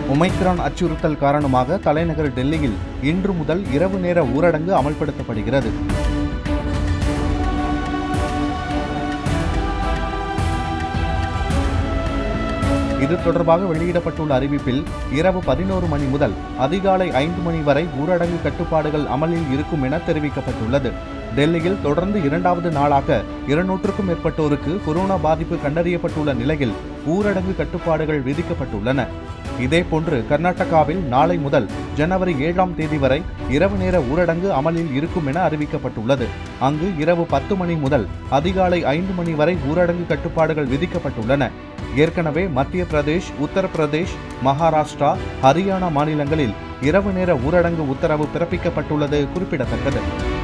Omicron அச்சுறுத்தல் காரணமாக தலைநகர் டெல்லியில் இன்று முதல் இரவு நேர ஊரடங்கு அமல்படுத்தப்படுகிறது இது தொடர்பாக வெளியிடப்பட்டுள்ள அறிவிப்பில் இரவு பதினோரு மணி முதல் அதிகாலை ஐந்து மணி வரை ஊரடங்கு கட்டுப்பாடுகள் அமலில் இருக்கும் என தெரிவிக்கப்பட்டுள்ளது டெல்லியில் தொடர்ந்து இரண்டாவது நாளாக இருநூற்றுக்கும் மேற்பட்டோருக்கு கொரோனா பாதிப்பு கண்டறியப்பட்டுள்ள நிலையில் ஊரடங்கு கட்டுப்பாடுகள் விதிக்கப்பட்டுள்ளன இதேபோன்று கர்நாடகாவில் நாளை முதல் ஜனவரி ஏழாம் தேதி வரை இரவு நேர ஊரடங்கு அமலில் இருக்கும் என அறிவிக்கப்பட்டுள்ளது அங்கு இரவு பத்து மணி முதல் அதிகாலை ஐந்து மணி வரை ஊரடங்கு கட்டுப்பாடுகள் விதிக்கப்பட்டுள்ளன ஏற்கனவே மத்திய பிரதேஷ் உத்தரப்பிரதேஷ் மகாராஷ்டிரா ஹரியானா மாநிலங்களில் இரவு நேர ஊரடங்கு உத்தரவு பிறப்பிக்கப்பட்டுள்ளது குறிப்பிடத்தக்கது